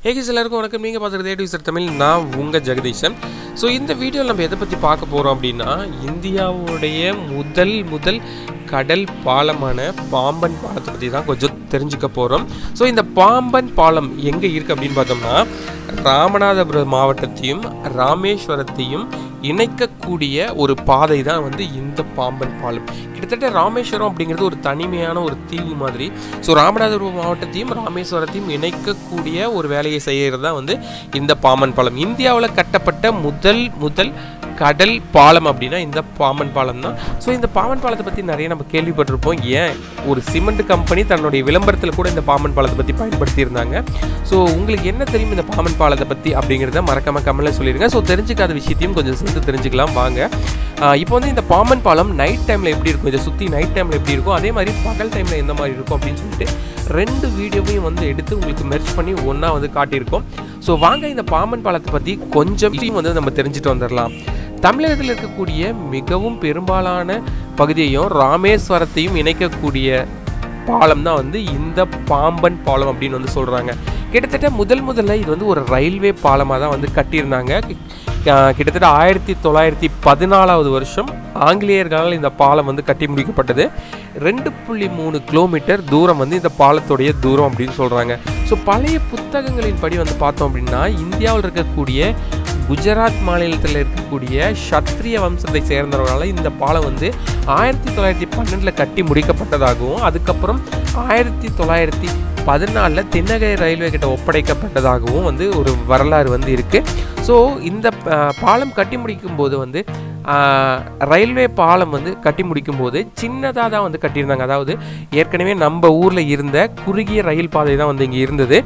ஏகிஸ் எல்லாருக்கும் வணக்கம் நீங்கள் பார்க்குறது ஏ சார் தமிழ் நான் உங்கள் ஜெகதீஷன் ஸோ இந்த வீடியோவில் நம்ம எதை பற்றி பார்க்க போகிறோம் அப்படின்னா இந்தியாவுடைய முதல் முதல் கடல் பாலமான பாம்பன் பாலத்தை பற்றி தான் கொஞ்சம் தெரிஞ்சுக்க போகிறோம் ஸோ இந்த பாம்பன் பாலம் எங்கே இருக்குது அப்படின்னு பார்த்தோம்னா ராமநாதபுரம் மாவட்டத்தையும் ராமேஸ்வரத்தையும் இணைக்கக்கூடிய ஒரு பாதை தான் வந்து இந்த பாம்பன் பாலம் கிட்டத்தட்ட ராமேஸ்வரம் அப்படிங்கிறது ஒரு தனிமையான ஒரு தீவு மாதிரி ஸோ ராமநாதபுரம் மாவட்டத்தையும் ராமேஸ்வரத்தையும் இணைக்கக்கூடிய ஒரு வேலையை செய்கிறது தான் வந்து இந்த பாம்பன் பாலம் இந்தியாவில் கட்டப்பட்ட முதல் முதல் கடல் பாலம் அப்படின்னா இந்த பாம்பன் பாலம் தான் ஸோ இந்த பாம்பன் பாலத்தை பற்றி நிறைய நம்ம கேள்விப்பட்டிருப்போம் ஏன் ஒரு சிமெண்ட் கம்பெனி தன்னுடைய விளம்பரத்தில் கூட இந்த பாம்பன் பாலத்தை பற்றி பயன்படுத்தியிருந்தாங்க ஸோ உங்களுக்கு என்ன தெரியும் இந்த பாம்பன் பாலத்தை பற்றி அப்படிங்கிறத மறக்காம கமெண்ட்ல சொல்லிடுங்க ஸோ தெரிஞ்சுக்காத விஷயத்தையும் கொஞ்சம் சேர்த்து தெரிஞ்சுக்கலாம் வாங்க ஆஹ் இப்போ வந்து இந்த பாம்பன் பாலம் நைட் டைமில் எப்படி இருக்கும் இதை சுற்றி நைட் டைமில் எப்படி இருக்கும் அதே மாதிரி பகல் டைமில் எந்த மாதிரி இருக்கும் அப்படின்னு சொல்லிட்டு ரெண்டு வீடியோவையும் வந்து எடுத்து உங்களுக்கு மெர்ச் பண்ணி ஒன்றா வந்து காட்டியிருக்கோம் ஸோ வாங்க இந்த பாம்பன் பாலத்தை பற்றி கொஞ்சம் விஷயம் வந்து நம்ம தெரிஞ்சுட்டு வந்துடலாம் தமிழகத்தில் இருக்கக்கூடிய மிகவும் பெரும்பாலான பகுதியையும் ராமேஸ்வரத்தையும் இணைக்கக்கூடிய பாலம் தான் வந்து இந்த பாம்பன் பாலம் அப்படின்னு வந்து சொல்கிறாங்க கிட்டத்தட்ட முதல் முதல்ல இது வந்து ஒரு ரயில்வே பாலமாக தான் வந்து கட்டியிருந்தாங்க அஹ் கிட்டத்தட்ட ஆயிரத்தி தொள்ளாயிரத்தி பதினாலாவது வருஷம் ஆங்கிலேயர்களால் இந்த பாலம் வந்து கட்டி முடிக்கப்பட்டது ரெண்டு புள்ளி மூணு கிலோமீட்டர் தூரம் வந்து இந்த பாலத்துடைய தூரம் அப்படின்னு சொல்கிறாங்க ஸோ பழைய புத்தகங்களின் படி வந்து பார்த்தோம் அப்படின்னா இந்தியாவில் இருக்கக்கூடிய குஜராத் மாநிலத்தில் இருக்கக்கூடிய சத்ரிய வம்சத்தை சேர்ந்தவர்களால் இந்த பாலம் வந்து ஆயிரத்தி தொள்ளாயிரத்தி பன்னெண்டில் கட்டி முடிக்கப்பட்டதாகவும் அதுக்கப்புறம் ஆயிரத்தி தொள்ளாயிரத்தி பதினாலில் தென்னகை ரயில்வே கிட்ட ஒப்படைக்கப்பட்டதாகவும் வந்து ஒரு வரலாறு வந்து இருக்குது ஸோ இந்த அஹ், பாலம் கட்டி முடிக்கும் போது வந்து ஆஹ், ரயில்வே பாலம் வந்து கட்டி முடிக்கும் போது சின்னதாக தான் வந்து கட்டியிருந்தாங்க அதாவது ஏற்கனவே நம்ம ஊரில் இருந்த குறுகிய ரயில் பாதை தான் வந்து இங்கே இருந்தது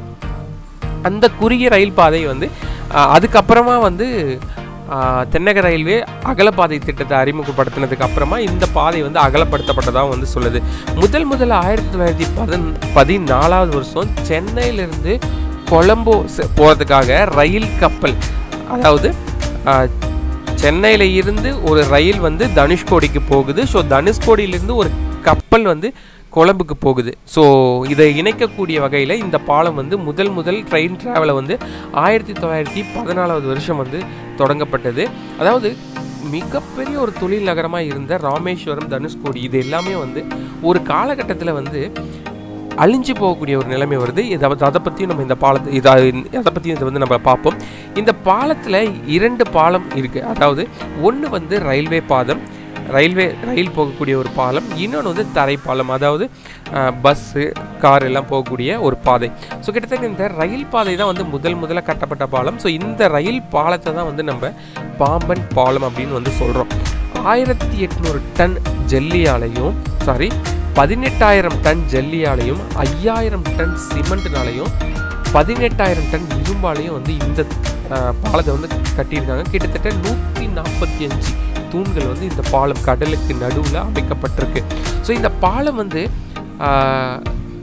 அந்த குறுகிய ரயில் பாதை வந்து ஆஹ், அதுக்கப்புறமா வந்து ஆஹ், தென்னக ரயில்வே அகலப்பாதை திட்டத்தை அறிமுகப்படுத்தினதுக்கு அப்புறமா இந்த பாதை வந்து அகலப்படுத்தப்பட்டதாக வந்து சொல்லுது முதல் முதல்ல ஆயிரத்தி தொள்ளாயிரத்தி பதின் பதினாலாவது வருஷம் சென்னையிலிருந்து கொலம்போ செ- போகிறதுக்காக ரயில் கப்பல் அதாவது ஆஹ், சென்னையில் இருந்து ஒரு ரயில் வந்து தனுஷ்கோடிக்கு போகுது ஸோ தனுஷ்கோடியிலிருந்து ஒரு கப்பல் வந்து கொழம்புக்கு போகுது ஸோ இதை இணைக்கக்கூடிய வகையில் இந்த பாலம் வந்து முதல் முதல் ட்ரெயின் டிராவலை வந்து ஆயிரத்தி தொள்ளாயிரத்தி பதினாலாவது வருஷம் வந்து தொடங்கப்பட்டது அதாவது மிகப்பெரிய ஒரு தொழில் நகரமாக இருந்த ராமேஸ்வரம் தனுஷ்கோடி இது எல்லாமே வந்து ஒரு காலகட்டத்தில் வந்து அழிஞ்சு போகக்கூடிய ஒரு நிலைமை வருது இதை அதை பற்றியும் நம்ம இந்த பாலத்தை இதை அதை பற்றியும் இதை வந்து நம்ம பார்ப்போம் இந்த பாலத்தில் இரண்டு பாலம் இருக்குது அதாவது ஒன்று வந்து ரயில்வே பாதம் ரயில்வே ரயில் போகக்கூடிய ஒரு பாலம் இன்னொன்று வந்து தரைப்பாலம் அதாவது பஸ்ஸு கார் எல்லாம் போகக்கூடிய ஒரு பாதை ஸோ கிட்டத்தட்ட இந்த ரயில் பாதை தான் வந்து முதல் முதல்ல கட்டப்பட்ட பாலம் ஸோ இந்த ரயில் பாலத்தை தான் வந்து நம்ம பாம்பன் பாலம் அப்படின்னு வந்து சொல்கிறோம் ஆயிரத்தி எட்நூறு டன் ஜல்லியாலையும் சாரி பதினெட்டாயிரம் டன் ஜல்லியாலையும் ஐயாயிரம் டன் சிமெண்ட்னாலையும் பதினெட்டாயிரம் டன் இரும்பாலையும் வந்து இந்த அஹ், பாலத்தை வந்து கட்டியிருக்காங்க கிட்டத்தட்ட நூற்றி நாற்பத்தி அஞ்சு தூண்கள் வந்து இந்த பாலம் கடலுக்கு நடுவில் அமைக்கப்பட்டிருக்கு ஸோ இந்த பாலம் வந்து ஆஹ்,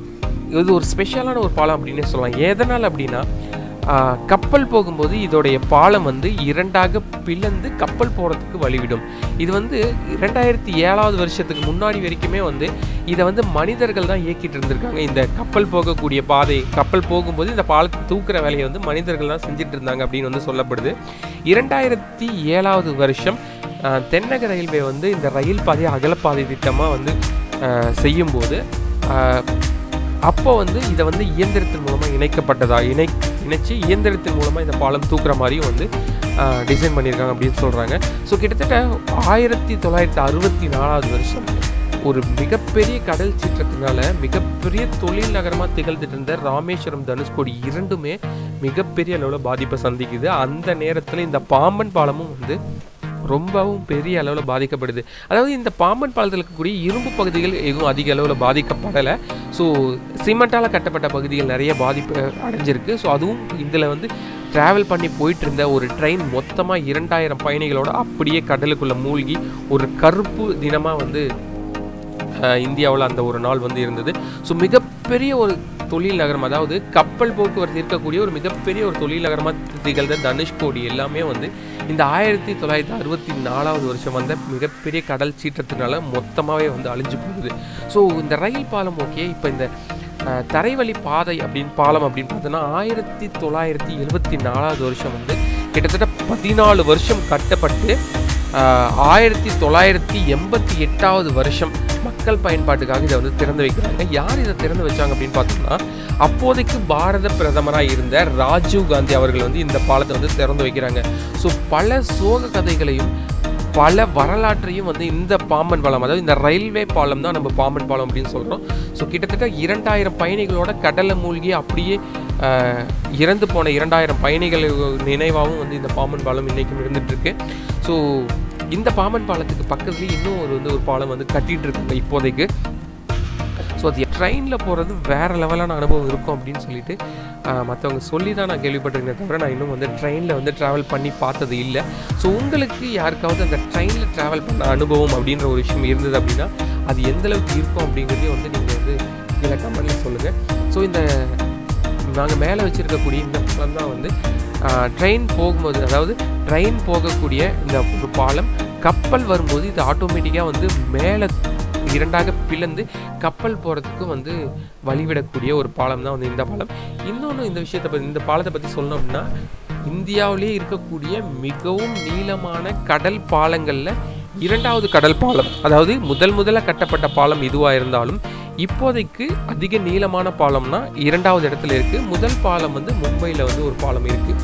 இது ஒரு ஸ்பெஷலான ஒரு பாலம் அப்படின்னே சொல்லலாம் எதனால் அப்படின்னா ஆஹ், கப்பல் போகும்போது இதோடைய பாலம் வந்து இரண்டாக பிளந்து கப்பல் போகிறதுக்கு வழிவிடும் இது வந்து ரெண்டாயிரத்தி ஏழாவது வருஷத்துக்கு முன்னாடி வரைக்குமே வந்து இதை வந்து மனிதர்கள் தான் இயக்கிட்டு இருந்திருக்காங்க இந்த கப்பல் போகக்கூடிய பாதை கப்பல் போகும்போது இந்த பாலத்தை தூக்குற வேலையை வந்து மனிதர்கள் தான் செஞ்சுட்டு இருந்தாங்க அப்படின்னு வந்து சொல்லப்படுது இரண்டாயிரத்தி ஏழாவது வருஷம் ஆஹ், தென்னக ரயில்வே வந்து இந்த ரயில் பாதையை அகலப்பாதை திட்டமாக வந்து ஆஹ், செய்யும்போது ஆஹ், அப்போ வந்து இதை வந்து இயந்திரத்தின் மூலமாக இணைக்கப்பட்டதா இணை இணைச்சு இயந்திரத்தின் மூலமாக இந்த பாலம் தூக்குற மாதிரியும் வந்து டிசைன் பண்ணியிருக்காங்க அப்படின்னு சொல்கிறாங்க ஸோ கிட்டத்தட்ட ஆயிரத்தி தொள்ளாயிரத்தி அறுபத்தி நாலாவது வருஷம் ஒரு மிகப்பெரிய கடல் சீற்றத்தினால மிகப்பெரிய தொழில் நகரமாக திகழ்ந்துட்டு இருந்த ராமேஸ்வரம் தனுஷ்கோடி இரண்டுமே மிகப்பெரிய அளவில் பாதிப்பை சந்திக்குது அந்த நேரத்தில் இந்த பாம்பன் பாலமும் வந்து ரொம்பவும் பெரிய அளவில் பாதிக்கப்படுது அதாவது இந்த பாம்பன் பாலத்தில் இருக்கக்கூடிய இரும்பு பகுதிகள் எதுவும் அதிக அளவில் பாதிக்கப்படலை ஸோ சிமெண்டால் கட்டப்பட்ட பகுதிகள் நிறைய பாதிப்பு அடைஞ்சிருக்கு ஸோ அதுவும் இதில் வந்து ட்ராவல் பண்ணி போயிட்டு இருந்த ஒரு ட்ரெயின் மொத்தமாக இரண்டாயிரம் பயணிகளோட அப்படியே கடலுக்குள்ளே மூழ்கி ஒரு கருப்பு தினமாக வந்து இந்தியாவில் அந்த ஒரு நாள் வந்து இருந்தது ஸோ மிகப்பெரிய ஒரு தொழில் நகரம் அதாவது கப்பல் போக்குவரத்து இருக்கக்கூடிய ஒரு மிகப்பெரிய ஒரு தொழில் நகரமாக திகழ்ந்த தனுஷ்கோடி எல்லாமே வந்து இந்த ஆயிரத்தி தொள்ளாயிரத்தி அறுபத்தி நாலாவது வருஷம் வந்த மிகப்பெரிய கடல் சீற்றத்தினால மொத்தமாகவே வந்து அழிஞ்சு போகுது ஸோ இந்த ரயில் பாலம் ஓகே இப்போ இந்த அஹ், தரைவழி பாதை அப்படின்னு பாலம் அப்படின்னு பார்த்தோன்னா ஆயிரத்தி தொள்ளாயிரத்தி எழுபத்தி நாலாவது வருஷம் வந்து கிட்டத்தட்ட பதினாலு வருஷம் கட்டப்பட்டு ஆஹ், ஆயிரத்தி தொள்ளாயிரத்தி எண்பத்தி எட்டாவது வருஷம் மக்கள் பயன்பாட்டுக்காக இதை வந்து திறந்து வைக்கிறாங்க யார் இதை திறந்து வச்சாங்க அப்படின்னு பார்த்தோம்னா அப்போதைக்கு பாரத பிரதமராக இருந்த ராஜீவ் காந்தி அவர்கள் வந்து இந்த பாலத்தை வந்து திறந்து வைக்கிறாங்க ஸோ பல சோக கதைகளையும் பல வரலாற்றையும் வந்து இந்த பாம்பன் பாலம் அதாவது இந்த ரயில்வே பாலம் தான் நம்ம பாம்பன் பாலம் அப்படின்னு சொல்கிறோம் ஸோ கிட்டத்தட்ட இரண்டாயிரம் பயணிகளோட கடலை மூழ்கி அப்படியே ஆஹ், இறந்து போன இரண்டாயிரம் பயணிகள் நினைவாகவும் வந்து இந்த பாம்பன் பாலம் இன்றைக்கும் இருந்துகிட்ருக்கு ஸோ இந்த பாம்பன் பாலத்துக்கு பக்கத்துலேயே இன்னும் ஒரு வந்து ஒரு பாலம் வந்து கட்டிகிட்டு இருக்காங்க இப்போதைக்கு ஸோ அது ட்ரெயினில் போகிறது வேறு லெவலான அனுபவம் இருக்கும் அப்படின்னு சொல்லிட்டு மற்றவங்க சொல்லி தான் நான் கேள்விப்பட்டிருக்கேன் தவிர நான் இன்னும் வந்து ட்ரெயினில் வந்து ட்ராவல் பண்ணி பார்த்தது இல்லை ஸோ உங்களுக்கு யாருக்காவது அந்த ட்ரெயினில் ட்ராவல் பண்ண அனுபவம் அப்படின்ற ஒரு விஷயம் இருந்தது அப்படின்னா அது எந்த அளவுக்கு இருக்கும் அப்படிங்கிறதையும் வந்து நீங்கள் வந்து கீழே கமெண்ட்டில் சொல்லுங்கள் ஸோ இந்த நாங்கள் மேலே வச்சுருக்கக்கூடிய இந்த பாலம் தான் வந்து ட்ரெயின் போகும்போது அதாவது ட்ரெயின் போகக்கூடிய இந்த ஒரு பாலம் கப்பல் வரும்போது இது ஆட்டோமேட்டிக்காக வந்து மேலே இரண்டாக பிளந்து கப்பல் போகிறதுக்கு வந்து வழிவிடக்கூடிய ஒரு பாலம் தான் வந்து இந்த பாலம் இன்னொன்று இந்த விஷயத்தை பற்றி இந்த பாலத்தை பற்றி சொல்லணும் அப்படின்னா இந்தியாவிலே இருக்கக்கூடிய மிகவும் நீளமான கடல் பாலங்களில் இரண்டாவது கடல் பாலம் அதாவது முதல் முதல்ல கட்டப்பட்ட பாலம் இதுவாக இருந்தாலும் இப்போதைக்கு அதிக நீளமான பாலம்னா இரண்டாவது இடத்துல இருக்குது முதல் பாலம் வந்து மும்பையில் வந்து ஒரு பாலம் இருக்குது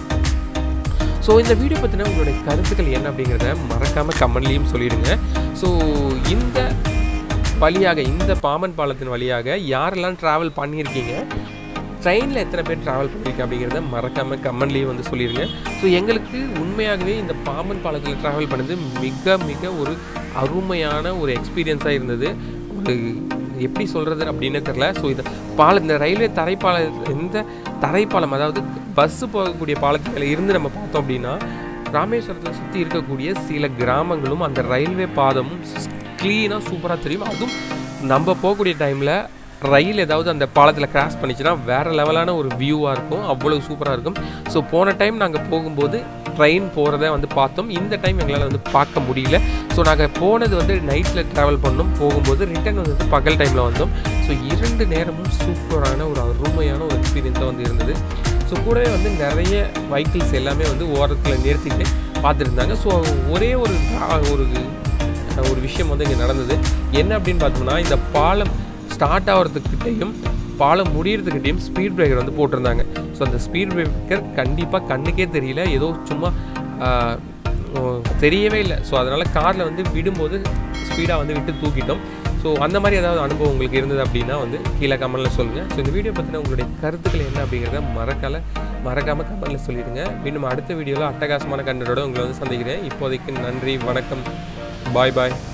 ஸோ இந்த வீடியோ பற்றின உங்களுடைய கருத்துக்கள் என்ன அப்படிங்கிறத மறக்காமல் கமெண்ட்லேயும் சொல்லிடுங்க ஸோ இந்த வழியாக இந்த பாம்பன் பாலத்தின் வழியாக யாரெல்லாம் ட்ராவல் பண்ணியிருக்கீங்க ட்ரெயினில் எத்தனை பேர் ட்ராவல் பண்ணியிருக்கீங்க அப்படிங்கிறத மறக்காமல் கமெண்ட்லேயும் வந்து சொல்லிடுங்க ஸோ எங்களுக்கு உண்மையாகவே இந்த பாம்பன் பாலத்தில் ட்ராவல் பண்ணது மிக மிக ஒரு அருமையான ஒரு எக்ஸ்பீரியன்ஸாக இருந்தது ஒரு எப்படி சொல்கிறது அப்படின்னு தெரில ஸோ இது பாலம் இந்த ரயில்வே தரைப்பால இந்த தரைப்பாலம் அதாவது பஸ்ஸு போகக்கூடிய பாலத்தில் இருந்து நம்ம பார்த்தோம் அப்படின்னா ராமேஸ்வரத்தில் சுற்றி இருக்கக்கூடிய சில கிராமங்களும் அந்த ரயில்வே பாதமும் க்ளீனாக சூப்பராக தெரியும் அதுவும் நம்ம போகக்கூடிய டைமில் ரயில் ஏதாவது அந்த பாலத்தில் கிராஸ் பண்ணிச்சுன்னா வேறு லெவலான ஒரு வியூவாக இருக்கும் அவ்வளோ சூப்பராக இருக்கும் ஸோ போன டைம் நாங்கள் போகும்போது ட்ரெயின் போகிறத வந்து பார்த்தோம் இந்த டைம் எங்களால் வந்து பார்க்க முடியல ஸோ நாங்கள் போனது வந்து நைட்டில் ட்ராவல் பண்ணோம் போகும்போது ரிட்டர்ன் வந்து பகல் டைமில் வந்தோம் ஸோ இரண்டு நேரமும் சூப்பரான ஒரு அருமையான ஒரு எக்ஸ்பீரியன்ஸாக வந்து இருந்தது ஸோ கூடவே வந்து நிறைய வெஹிக்கிள்ஸ் எல்லாமே வந்து ஓரத்தில் நிறுத்திட்டு பார்த்துருந்தாங்க ஸோ ஒரே ஒரு ஒரு ஒரு விஷயம் வந்து இங்கே நடந்தது என்ன அப்படின்னு பார்த்தோம்னா இந்த பாலம் ஸ்டார்ட் ஆகிறதுக்கிட்டையும் பாலம் முடியறதுக்கிட்டையும் ஸ்பீட் பிரேக்கர் வந்து போட்டிருந்தாங்க ஸோ அந்த ஸ்பீட் பிரேக்கர் கண்டிப்பாக கண்ணுக்கே தெரியல ஏதோ சும்மா ஆஹ், ஓ, தெரியவே இல்லை ஸோ அதனால் காரில் வந்து விடும்போது ஸ்பீடாக வந்து விட்டு தூக்கிட்டோம் ஸோ அந்த மாதிரி ஏதாவது அனுபவம் உங்களுக்கு இருந்தது அப்படின்னா வந்து கீழே கமெண்ட்டில் சொல்லுங்கள் ஸோ இந்த வீடியோ பற்றின உங்களுடைய கருத்துக்கள் என்ன அப்படிங்கிறத மறக்கல மறக்காமல் கமெண்ட்டில் சொல்லிடுங்க மீண்டும் அடுத்த வீடியோவில் அட்டகாசமான கண்டனோட உங்களை வந்து சந்திக்கிறேன் இப்போதைக்கு நன்றி வணக்கம் பாய் பாய்